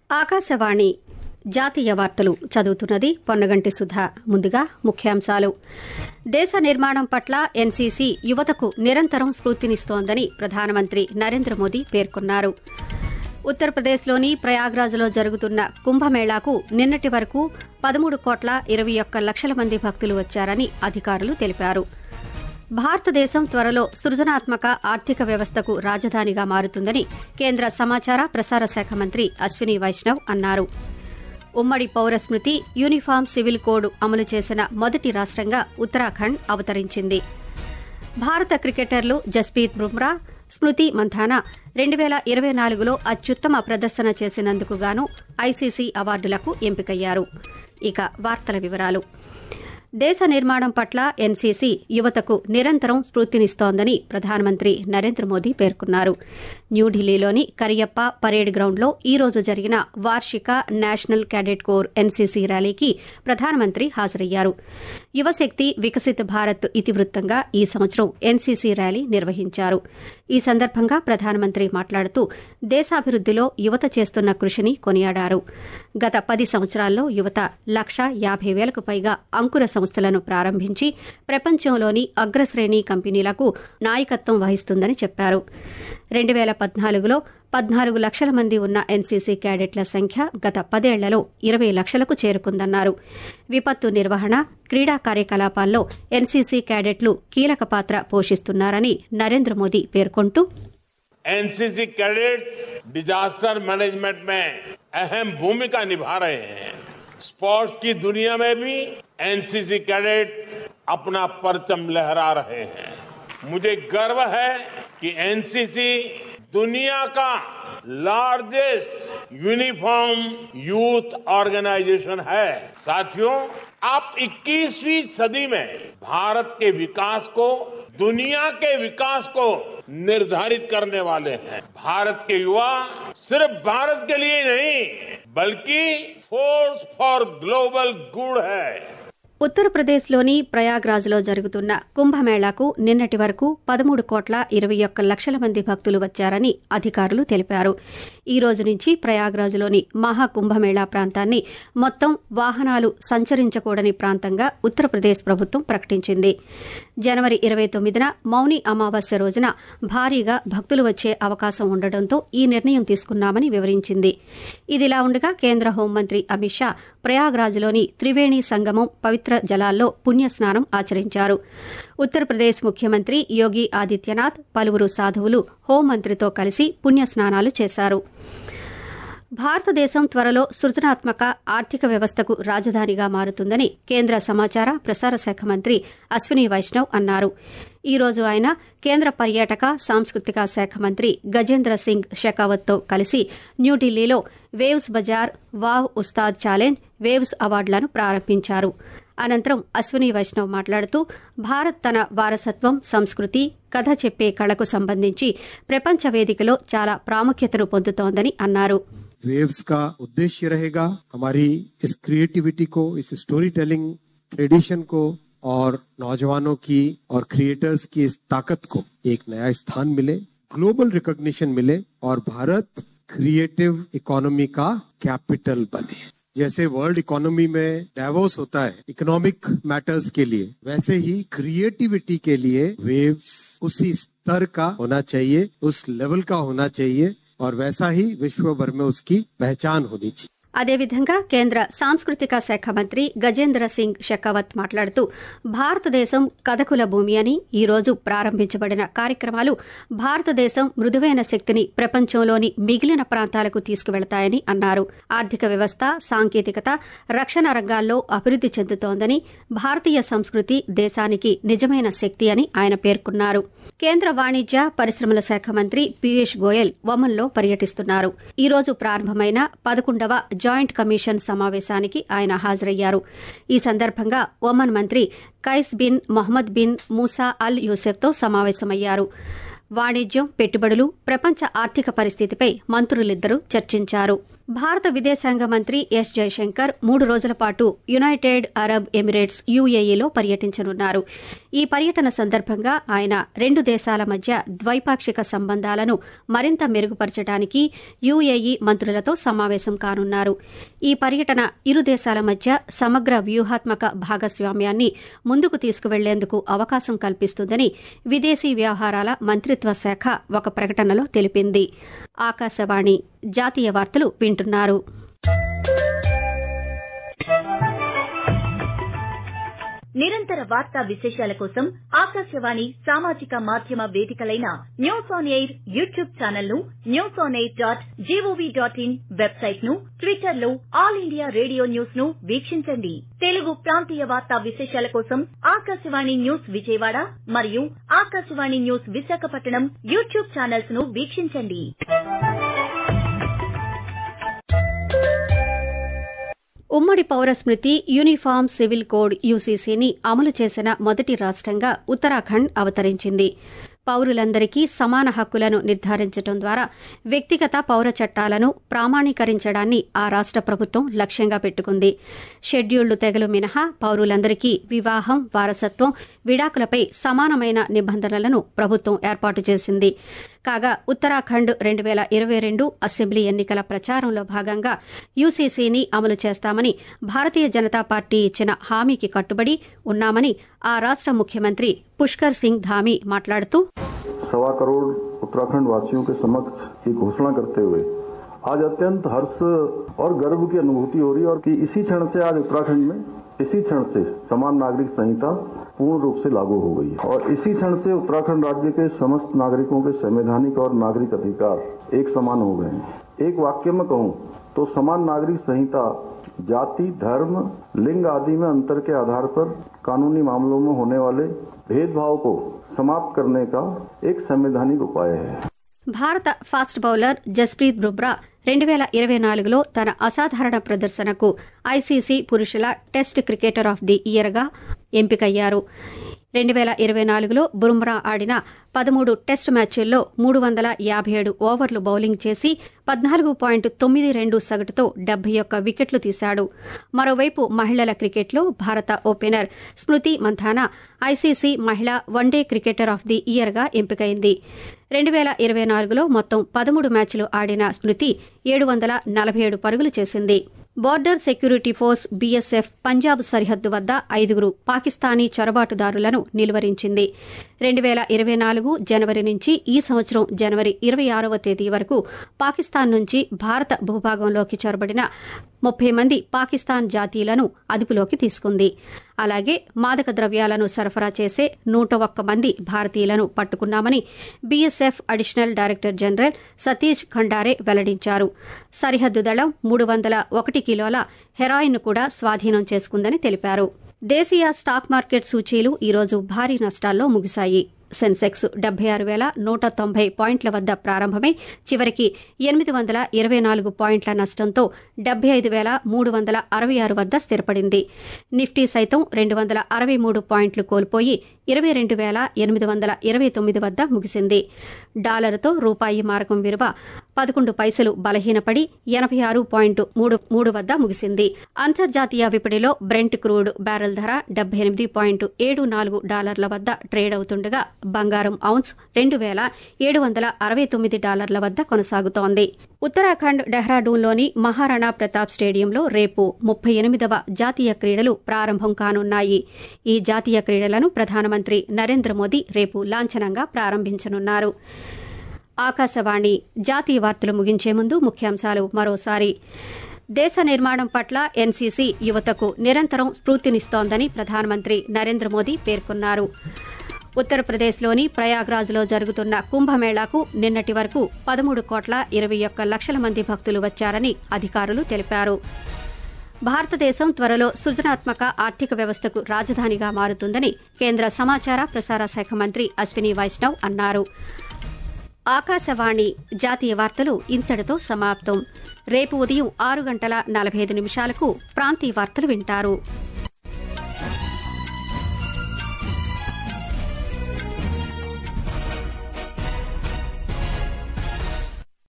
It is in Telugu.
ఆకాశవాణి జాతీయ వార్తలు చదువుతున్నది పొన్నగంటి సుధా ముందుగా ముఖ్యాంశాలు దేశ నిర్మాణం పట్ల ఎన్సీసీ యువతకు నిరంతరం స్ఫూర్తినిస్తోందని ప్రధానమంత్రి నరేంద్ర మోదీ పేర్కొన్నారు ఉత్తరప్రదేశ్లోని ప్రయాగ్రాజ్లో జరుగుతున్న కుంభమేళాకు నిన్నటి వరకు పదమూడు కోట్ల ఇరవై ఒక్క లక్షల మంది భక్తులు వచ్చారని అధికారులు తెలిపారు భారతదేశం త్వరలో సృజనాత్మక ఆర్థిక వ్యవస్థకు రాజధానిగా మారుతుందని కేంద్ర సమాచార ప్రసార శాఖ మంత్రి అశ్విని వైష్ణవ్ అన్నారు ఉమ్మడి పౌర స్మృతి యూనిఫామ్ సివిల్ కోడ్ అమలు చేసిన మొదటి రాష్టంగా ఉత్తరాఖండ్ అవతరించింది భారత క్రికెటర్లు జస్ప్రీత్ బుమ్రా స్మృతి మంథానా రెండు వేల ఇరవై నాలుగులో అత్యుత్తమ ప్రదర్శన చేసినందుకు గాను ఐసీసీ అవార్డులకు ఎంపికయ్యారు ఇక వార్తల వివరాలు దేశ నిర్మాణం పట్ల ఎన్సీసీ యువతకు నిరంతరం స్ఫూర్తినిస్తోందని ప్రధానమంత్రి నరేంద్ర మోదీ పేర్కొన్నారు న్యూఢిల్లీలోని కరియప్ప పరేడ్ గ్రౌండ్లో ఈ రోజు జరిగిన వార్షిక నేషనల్ క్యాడెట్ కోర్ ఎన్సీసీ ర్యాలీకి ప్రధానమంత్రి హాజరయ్యారు యువశక్తి వికసిత్ భారత్ ఇతివృత్తంగా ఈ సంవత్సరం ఎన్సీసీ ర్యాలీ నిర్వహించారు ఈ సందర్భంగా ప్రధానమంత్రి మాట్లాడుతూ దేశాభివృద్దిలో యువత చేస్తున్న కృషిని కొనియాడారు గత పది సంవత్సరాల్లో యువత లక్ష యాభై వేలకు పైగా అంకుర సంస్థలను ప్రారంభించి ప్రపంచంలోని అగ్రశ్రేణి కంపెనీలకు నాయకత్వం వహిస్తుందని చెప్పారు రెండు వేల పద్నాలుగులో పద్నాలుగు లక్షల మంది ఉన్న ఎన్సీసీ క్యాడెట్ల సంఖ్య గత పదేళ్లలో ఇరవై లక్షలకు చేరుకుందన్నారు విపత్తు నిర్వహణ క్రీడా కార్యకలాపాల్లో ఎన్సీసీ క్యాడెట్లు కీలక పాత్ర పోషిస్తున్నారని నరేంద్ర మోదీ పేర్కొంటూ एनसीसी कैडेट्स डिजास्टर मैनेजमेंट में अहम भूमिका निभा रहे हैं स्पोर्ट्स की दुनिया में भी एनसीसी कैडेट्स अपना परचम लहरा रहे हैं मुझे गर्व है कि एनसीसी दुनिया का लार्जेस्ट यूनिफॉर्म यूथ ऑर्गेनाइजेशन है साथियों आप 21वीं सदी में भारत के विकास को दुनिया के विकास को निर्धारित करने वाले हैं भारत के युवा सिर्फ भारत के लिए नहीं बल्कि फोर्स फॉर ग्लोबल गुड है ఉత్తరప్రదేశ్లోని ప్రయాగ్రాజ్లో జరుగుతున్న కుంభమేళాకు నిన్నటి వరకు పదమూడు కోట్ల ఇరవై ఒక్క లక్షల మంది భక్తులు వచ్చారని అధికారులు తెలిపారు ఈ రోజు నుంచి ప్రయాగ్రాజ్లోని మహాకుంభమేళా ప్రాంతాన్ని మొత్తం వాహనాలు సంచరించకూడని ప్రాంతంగా ఉత్తరప్రదేశ్ ప్రభుత్వం ప్రకటించింది జనవరి ఇరవై తొమ్మిదిన మౌని అమావాస్య రోజున భారీగా భక్తులు వచ్చే అవకాశం ఉండడంతో ఈ నిర్ణయం తీసుకున్నామని వివరించింది ఇదిలా ఉండగా కేంద్ర హోంమంత్రి అమిత్ షా ప్రయాగ్రాజ్లోని త్రివేణి సంగమం పవిత్ర జలాల్లో పుణ్యస్నానం ఆచరించారు ఉత్తరప్రదేశ్ ముఖ్యమంత్రి యోగి ఆదిత్యనాథ్ పలువురు సాధువులు హోంమంత్రితో కలిసి పుణ్యస్నానాలు చేశారు భారతదేశం త్వరలో సృజనాత్మక ఆర్థిక వ్యవస్థకు రాజధానిగా మారుతుందని కేంద్ర సమాచార ప్రసార శాఖ మంత్రి అశ్విని వైష్ణవ్ అన్నారు ఈ రోజు ఆయన కేంద్ర పర్యాటక సాంస్కృతిక శాఖ మంత్రి గజేంద్ర సింగ్ షెకావత్తో కలిసి న్యూఢిల్లీలో waves Bazar wow Ustaad challenge waves అవార్డులను ప్రారంభించారు అనంతరం అశ్విని వైష్ణవ్ మాట్లాడుతూ భారత్ తన వారసత్వం సంస్కృతి కథ చెప్పే కళకు సంబంధించి ప్రపంచ వేదికలో చాలా ప్రాముఖ్యతను పొందుతోందని అన్నారు वेव्स का उद्देश्य रहेगा हमारी इस क्रिएटिविटी को इस स्टोरी टेलिंग ट्रेडिशन को और नौजवानों की और क्रिएटर्स की इस ताकत को एक नया स्थान मिले ग्लोबल रिकॉग्निशन मिले और भारत क्रिएटिव इकोनॉमी का कैपिटल बने जैसे वर्ल्ड इकोनॉमी में डाइवोर्स होता है इकोनॉमिक मैटर्स के लिए वैसे ही क्रिएटिविटी के लिए वेव्स उसी स्तर का होना चाहिए उस लेवल का होना चाहिए और वैसा ही विश्व भर में उसकी पहचान होनी चाहिए అదేవిధంగా కేంద్ర సాంస్కృతిక శాఖ మంత్రి గజేంద్ర సింగ్ షెకావత్ మాట్లాడుతూ భారతదేశం కథకుల భూమి అని ఈ రోజు ప్రారంభించబడిన కార్యక్రమాలు భారతదేశం మృదువైన శక్తిని ప్రపంచంలోని మిగిలిన ప్రాంతాలకు తీసుకువెళతాయని అన్నారు ఆర్థిక వ్యవస్థ సాంకేతికత రక్షణ రంగాల్లో అభివృద్ది చెందుతోందని భారతీయ సంస్కృతి దేశానికి నిజమైన శక్తి అని ఆయన పేర్కొన్నారు కేంద్ర వాణిజ్య పరిశ్రమల శాఖ మంత్రి పీయూష్ గోయల్ ఒమన్లో పర్యటిస్తున్నారు ఈ రోజు ప్రారంభమైన పదకొండవ జాయింట్ కమిషన్ సమావేశానికి ఆయన హాజరయ్యారు ఈ సందర్భంగా ఒమన్ మంత్రి Qais bin Mohammed bin Musa al యూసెఫ్తో సమావేశమయ్యారు వాణిజ్యం పెట్టుబడులు ప్రపంచ ఆర్థిక పరిస్థితిపై మంత్రులిద్దరూ చర్చించారు భారత విదేశాంగ మంత్రి ఎస్ జయశంకర్ మూడు రోజుల పాటు యునైటెడ్ అరబ్ ఎమిరేట్స్ యుఏఈలో పర్యటించనున్నారు ఈ పర్యటన సందర్భంగా ఆయన రెండు దేశాల మధ్య ద్వైపాక్షిక సంబంధాలను మరింత మెరుగుపరచడానికి యుఏఈ మంత్రులతో సమావేశం కానున్నారు ఈ పర్యటన ఇరు దేశాల మధ్య సమగ్ర వ్యూహాత్మక భాగస్వామ్యాన్ని ముందుకు తీసుకువెళ్లేందుకు అవకాశం కల్పిస్తుందని విదేశీ వ్యవహారాల మంత్రిత్వ శాఖ ఒక ప్రకటనలో తెలిపింది ఆకాశవాణి జాతీయ వార్తలు వింటున్నారు నిరంతర వార్తా విశేషాల కోసం ఆకాశవాణి సామాజిక మాధ్యమ వేదికలైన news on air YouTube channel ను news on air dot GOV dot in website ను ట్విట్టర్ లో ఆల్ ఇండియా రేడియో న్యూస్ ను వీక్షించండి తెలుగు ప్రాంతీయ వార్తా విశేషాల కోసం ఆకాశవాణి న్యూస్ విజయవాడ మరియు Akashvani news Visakhapatnam YouTube channels ను వీక్షించండి ఉమ్మడి పౌర స్మృతి యూనిఫామ్ సివిల్ కోడ్ యూసీసీని అమలు చేసిన మొదటి రాష్టంగా ఉత్తరాఖండ్ అవతరించింది పౌరులందరికీ సమాన హక్కులను నిర్ధారించడం ద్వారా వ్యక్తిగత పౌర చట్టాలను ప్రామాణీకరించడాన్ని ఆ రాష్ట ప్రభుత్వం లక్ష్యంగా పెట్టుకుంది షెడ్యూల్డ్ తెగలు మినహా పౌరులందరికీ వివాహం వారసత్వం విడాకులపై సమానమైన నిబంధనలను ప్రభుత్వం ఏర్పాటు చేసింది కాగా ఉత్తరాఖండ్ రెండు వేల ఇరవై రెండు అసెంబ్లీ ఎన్నికల ప్రచారంలో భాగంగా యూసీసీని అమలు చేస్తామని భారతీయ జనతా పార్టీ ఇచ్చిన హామీకి కట్టుబడి ఉన్నామని ఆ రాష్ట ముఖ్యమంత్రి పుష్కర్ సింగ్ ధామీ మాట్లాడుతూ सवा करोड़ उत्तराखंड वासियों के समक्ष ये घोषणा करते हुए आज अत्यंत हर्ष और गर्व की अनुभूति हो रही है और कि इसी क्षण से आज उत्तराखंड में इसी क्षण से समान नागरिक संहिता पूर्ण रूप से लागू हो गई है और इसी क्षण से उत्तराखंड राज्य के समस्त नागरिकों के संवैधानिक और नागरिक अधिकार एक समान हो गए हैं एक वाक्य में कहूं तो समान नागरिक संहिता जाति धर्म लिंग आदि में अंतर के आधार पर कानूनी मामलों में होने वाले भेदभाव को समाप्त करने का एक संवैधानिक उपाय है భారత ఫాస్ట్ బౌలర్ జస్ప్రీత్ బుమ్రా రెండు వేల ఇరవై నాలుగులో తన అసాధారణ ప్రదర్శనకు ఐసీసీ పురుషుల టెస్ట్ క్రికెటర్ ఆఫ్ ది ఇయర్గా ఎంపికయ్యారు రెండు వేల ఇరవై నాలుగులో బుమ్రా ఆడిన పదమూడు టెస్ట్ మ్యాచ్ల్లో మూడు వందల యాభై ఏడు ఓవర్లు బౌలింగ్ చేసి పద్నాలుగు పాయింట్ తొమ్మిది రెండు సగటుతో డెబ్బై ఒక్క వికెట్లు తీశాడు మరోవైపు మహిళల క్రికెట్లో భారత ఓపెనర్ స్మృతి మంథానా ఐసీసీ మహిళా వన్డే క్రికెటర్ ఆఫ్ ది ఇయర్గా ఎంపికైంది రెండు వేల ఇరవై నాలుగులో మొత్తం పదమూడు మ్యాచ్లు ఆడిన స్మృతి ఏడు వందల నలభై ఏడు పరుగులు చేసింది border security force BSF Punjab సరిహద్దు వద్ద ఐదుగురు పాకిస్తానీ చొరబాటుదారులను నిలువరించింది రెండు వేల ఇరవై నాలుగు జనవరి నుంచి ఈ సంవత్సరం జనవరి ఇరవై ఆరవ తేదీ వరకు పాకిస్తాన్ నుంచి భారత భూభాగంలోకి చొరబడిన ముప్పై మంది పాకిస్తాన్ జాతీయులను అదుపులోకి తీసుకుంది అలాగే మాదక ద్రవ్యాలను సరఫరా చేసే నూట ఒక్క మంది భారతీయులను పట్టుకున్నామని BSF additional director general Satish Khandare వెల్లడించారు సరిహద్దు దళం మూడు వందల ఒకటి కిలోల హెరాయిన్ కూడా స్వాధీనం చేసుకుందని తెలిపారు దేశీయ స్టాక్ మార్కెట్ సూచీలు ఈరోజు భారీ నష్టాల్లో ముగిశాయి సెన్సెక్స్ డెబ్బై ఆరు వేల నూట తొంభై పాయింట్ల వద్ద ప్రారంభమై చివరికి ఎనిమిది వందల ఇరవై నాలుగు పాయింట్ల నష్టంతో డెబ్బై ఐదు వేల మూడు వందల అరవై ఆరు వద్ద స్థిరపడింది నిఫ్టీ సైతం రెండు వందల అరవై మూడు పాయింట్లు కోల్పోయి ఇరవై రెండు వేల ఎనిమిది వందల ఇరవై తొమ్మిది వద్ద ముగిసింది డాలరుతో రూపాయి మారకం విలువ పదకొండు పైసలు బలహీనపడి ఎనభై ఆరు పాయింట్ మూడు మూడు వద్ద ముగిసింది అంతర్జాతీయ విపణిలో బ్రెంట్ క్రూడ్ బ్యారెల్ ధర డెబ్బై ఎనిమిది పాయింట్ ఏడు నాలుగు డాలర్ల వద్ద ట్రేడ్ అవుతుండగా బంగారం ఔన్స్ రెండు వేల ఏడు వందల అరవై తొమ్మిది డాలర్ల వద్ద కొనసాగుతోంది ఉత్తరాఖండ్ డెహ్రాడూన్లోని మహారాణా ప్రతాప్ స్టేడియంలో రేపు ముప్పై ఎనిమిదవ జాతీయ క్రీడలు ప్రారంభం కానున్నాయి ఈ జాతీయ క్రీడలను ప్రధానమంత్రి నరేంద్ర మోదీ రేపు లాంఛనంగా ప్రారంభించనున్నారు ఆకాశవాణి జాతీయ వార్తలు ముగించే ముందు ముఖ్యాంశాలు మరోసారి దేశ నిర్మాణం పట్ల ఎన్సీసీ యువతకు నిరంతరం స్ఫూర్తినిస్తోందని ప్రధానమంత్రి నరేంద్ర మోదీ పేర్కొన్నారు ఉత్తరప్రదేశ్లోని ప్రయాగ్రాజ్లో జరుగుతున్న కుంభమేళాకు నిన్నటి వరకు పదమూడు కోట్ల ఇరవై ఒక్క లక్షల మంది భక్తులు వచ్చారని అధికారులు తెలిపారు భారతదేశం త్వరలో సృజనాత్మక ఆర్థిక వ్యవస్థకు రాజధానిగా మారుతుందని కేంద్ర సమాచార ప్రసార శాఖ మంత్రి అశ్విని వైష్ణవ్ అన్నారు ఆకాశవాణి జాతీయ వార్తలు ఇంతటితో సమాప్తం రేపు ఉదయం ఆరు గంటల నలభై ఐదు నిమిషాలకు ప్రాంతీయ వార్తలు వింటారు